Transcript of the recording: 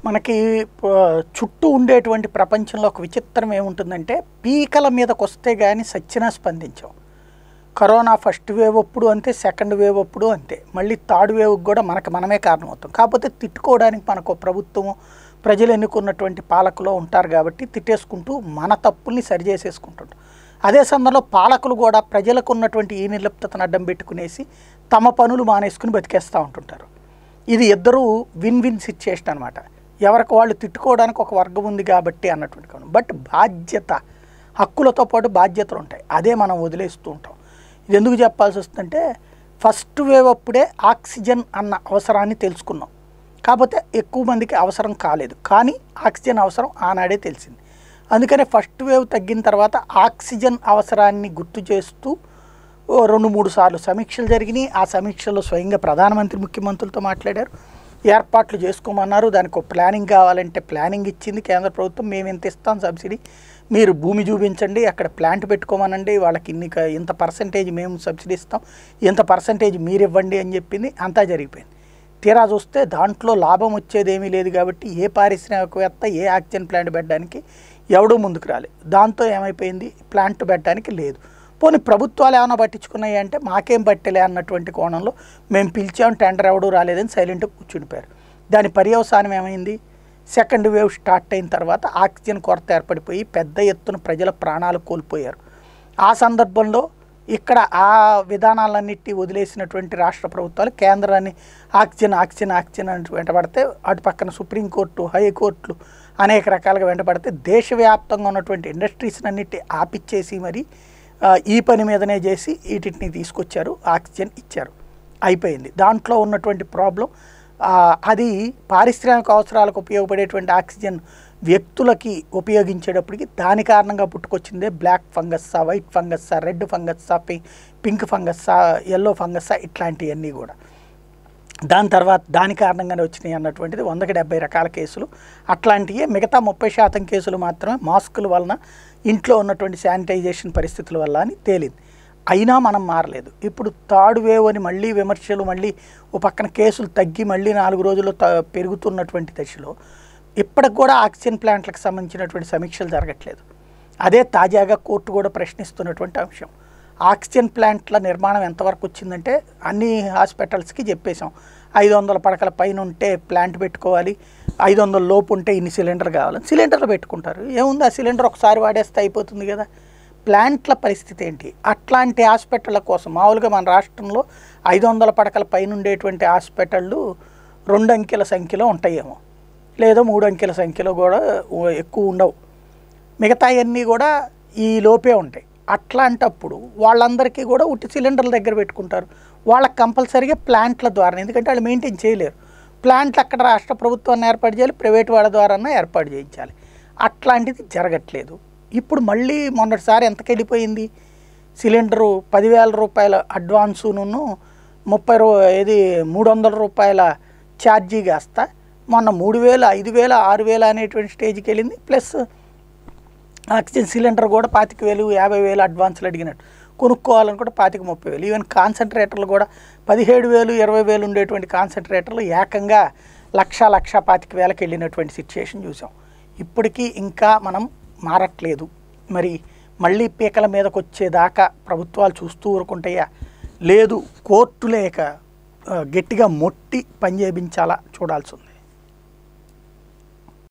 మనకి ప- చుట్టూ ఉండేటువంటి ప్రపంచంలో ఒక విచిత్రం ఏముంటుందంటే పీకల మీదకి వస్తే కానీ సచ్చినా స్పందించాం కరోనా ఫస్ట్ వేవ్ అప్పుడు అంతే సెకండ్ వేవ్ అప్పుడు అంతే మళ్ళీ థర్డ్ వేవ్కి కూడా మనకు మనమే కారణమవుతాం కాకపోతే తిట్టుకోవడానికి మనకు ప్రభుత్వము ప్రజలు ఎన్నుకున్నటువంటి పాలకులు ఉంటారు కాబట్టి తిట్టేసుకుంటూ మన తప్పుల్ని సరిచేసేసుకుంటుంటాం అదే సందర్భంలో పాలకులు కూడా ప్రజలకు ఉన్నటువంటి ఈ నిర్లిప్తతను అడ్డం పెట్టుకునేసి తమ పనులు మానేసుకుని బతికేస్తూ ఉంటుంటారు ఇది ఇద్దరు విన్ విన్ సిచ్యుయేషన్ అనమాట ఎవరికి వాళ్ళు తిట్టుకోవడానికి ఒక వర్గం ఉంది కాబట్టి అన్నటువంటి కారణం బట్ బాధ్యత హక్కులతో పాటు బాధ్యతలు ఉంటాయి అదే మనం వదిలేస్తూ ఉంటాం ఇది ఎందుకు చెప్పాల్సి వస్తుందంటే ఫస్ట్ వేవ్ అప్పుడే ఆక్సిజన్ అన్న అవసరాన్ని తెలుసుకున్నాం కాకపోతే ఎక్కువ మందికి అవసరం కాలేదు కానీ ఆక్సిజన్ అవసరం ఆనాడే తెలిసింది అందుకనే ఫస్ట్ వేవ్ తగ్గిన తర్వాత ఆక్సిజన్ అవసరాన్ని గుర్తు చేస్తూ ఓ రెండు మూడు సార్లు సమీక్షలు జరిగినాయి ఆ సమీక్షలో స్వయంగా ప్రధానమంత్రి ముఖ్యమంత్రులతో మాట్లాడారు ఏర్పాట్లు చేసుకోమన్నారు దానికి ఒక ప్లానింగ్ కావాలంటే ప్లానింగ్ ఇచ్చింది కేంద్ర ప్రభుత్వం మేము ఇంత ఇస్తాం సబ్సిడీ మీరు భూమి చూపించండి అక్కడ ప్లాంట్ పెట్టుకోమనండి వాళ్ళకి ఇన్ని క- ఇంత పర్సంటేజ్ మేము సబ్సిడీ ఇస్తాం ఇంత పర్సంటేజ్ మీరు ఇవ్వండి అని చెప్పింది అంతా జరిగిపోయింది తీరా చూస్తే దాంట్లో లాభం వచ్చేది ఏమీ లేదు కాబట్టి ఏ పారిశ్రామికవేత్త ఏ ఆక్సిజన్ ప్లాంట్ పెట్టడానికి ఎవడూ ముందుకు రాలేదు దాంతో ఏమైపోయింది ప్లాంట్ పెట్టడానికి లేదు పోనీ ప్రభుత్వాలు ఏమైనా పట్టించుకున్నాయి అంటే మాకేం పట్టలే అన్నటువంటి కోణంలో మేము పిలిచాం టెండర్ ఎవడూ రాలేదని సైలెంట్గా కూర్చుండిపోయారు దాని పర్యవసానం ఏమైంది సెకండ్ వేవ్ స్టార్ట్ అయిన తర్వాత ఆక్సిజన్ కొరత ఏర్పడిపోయి పెద్ద ఎత్తున ప్రజల ప్రాణాలు కోల్పోయారు ఆ సందర్భంలో ఇక్కడ ఆ విధానాలన్నిటి వదిలేసినటువంటి రాష్ట్ర ప్రభుత్వాలు కేంద్రాన్ని ఆక్సిజన్ ఆక్సిజన్ ఆక్సిజన్ అని వెంటబడితే అటు పక్కన సుప్రీంకోర్టు హైకోర్టులు అనేక రకాలుగా వెంటబడితే దేశవ్యాప్తంగా ఉన్నటువంటి ఇండస్ట్రీస్ అన్నిటి ఆపిచ్చేసి మరి ఆ, ఈ పని మీదనే చేసి వీటిని తీసుకొచ్చారు ఆక్సిజన్ ఇచ్చారు అయిపోయింది దాంట్లో ఉన్నటువంటి ప్రాబ్లం ఆ, అది పారిశ్రామిక అవసరాలకు ఉపయోగపడేటువంటి ఆక్సిజన్ వ్యక్తులకి ఉపయోగించేటప్పటికి దాని కారణంగా పుట్టుకొచ్చిందే బ్లాక్ ఫంగస్సా వైట్ ఫంగస్సా రెడ్ ఫంగస్సా పి పింక్ ఫంగస్సా ఎల్లో ఫంగస్సా ఇట్లాంటివన్నీ కూడా దాని తర్వాత దాని కారణంగానే వచ్చినాయి అన్నటువంటిది వందకి డెబ్బై రకాల కేసులు అట్లాంటివే మిగతా ముప్పై శాతం కేసులు మాత్రమే మాస్కుల వలన ఇంట్లో ఉన్నటువంటి శానిటైజేషన్ పరిస్థితుల వల్ల అని తేలింది అయినా మనం మారలేదు ఇప్పుడు థర్డ్ వేవ్ అని మళ్ళీ విమర్శలు మళ్ళీ ఓ పక్కన కేసులు తగ్గి మళ్ళీ నాలుగు రోజులు త పెరుగుతున్నటువంటి దశలో ఇప్పటికి కూడా ఆక్సిజన్ ప్లాంట్లకు సంబంధించినటువంటి సమీక్షలు జరగట్లేదు అదే తాజాగా కోర్టు కూడా ప్రశ్నిస్తున్నటువంటి అంశం ఆక్సిజన్ ప్లాంట్ల నిర్మాణం ఎంతవరకు వచ్చిందంటే అన్ని హాస్పిటల్స్కి చెప్పేశాం ఐదు వందల పడకల పైన ఉంటే ప్లాంట్ పెట్టుకోవాలి ఐదు వందల లోపు ఉంటే ఇన్ని సిలిండర్ కావాలి సిలిండర్లు పెట్టుకుంటారు ఏముంది ఆ సిలిండర్ ఒకసారి వాడేస్తే అయిపోతుంది కదా ప్లాంట్ల పరిస్థితి ఏంటి అట్లాంటి హాస్పిటళ్ళ కోసం మామూలుగా మన రాష్ట్రంలో ఐదు వందల పడకల పైన ఉండేటువంటి హాస్పిటళ్ళు రెండు అంకెల సంఖ్యలో ఉంటాయేమో లేదా మూడు అంకెల సంఖ్యలో కూడా ఉ- ఎక్కువ ఉండవు మిగతాయన్నీ కూడా ఈ లోపే ఉంటాయి అట్లాంటప్పుడు వాళ్ళందరికీ కూడా ఉట్టి సిలిండర్ల దగ్గర పెట్టుకుంటారు వాళ్ళకి కంపల్సరీగా ప్లాంట్ల ద్వారా ఎందుకంటే వాళ్ళు మెయింటైన్ చేయలేరు ప్లాంట్లు అక్కడ రాష్ట్ర ప్రభుత్వాన్ని ఏర్పాటు చేయాలి ప్రైవేట్ వాళ్ళ ద్వారా ఏర్పాటు చేయించాలి అట్లాంటిది జరగట్లేదు ఇప్పుడు మళ్ళీ మొన్నటిసారి ఎంతకి వెళ్ళిపోయింది సిలిండరు పదివేల రూపాయల అడ్వాన్సును ముప్పై రూ ఏది మూడు వందల రూపాయల ఛార్జీ కాస్త మొన్న మూడు వేలు ఐదు వేల ఆరు వేల అనేటువంటి స్టేజ్కి వెళ్ళింది ప్లస్ ఆక్సిజన్ సిలిండర్ కూడా పాతిక వేలు యాభై వేలు అడ్వాన్స్లు అడిగినట్టు కొనుక్కోవాలని కూడా పాతిక ముప్పై వేలు ఈవెన్ కాన్సన్ట్రేటర్లు కూడా పదిహేడు వేలు ఇరవై వేలు ఉండేటువంటి కాన్సన్ట్రేటర్లు ఏకంగా లక్ష లక్ష పాతిక వేలకు వెళ్ళినటువంటి సిచ్యుయేషన్ చూసాం ఇప్పటికీ ఇంకా మనం మారట్లేదు మరి మళ్ళీ పీకల మీదకి వచ్చేదాకా ప్రభుత్వాలు చూస్తూ ఊరుకుంటాయా లేదు కోర్టు లేక ఆ, గట్టిగా మొట్టి పని చేయించాలా చూడాల్సి ఉంది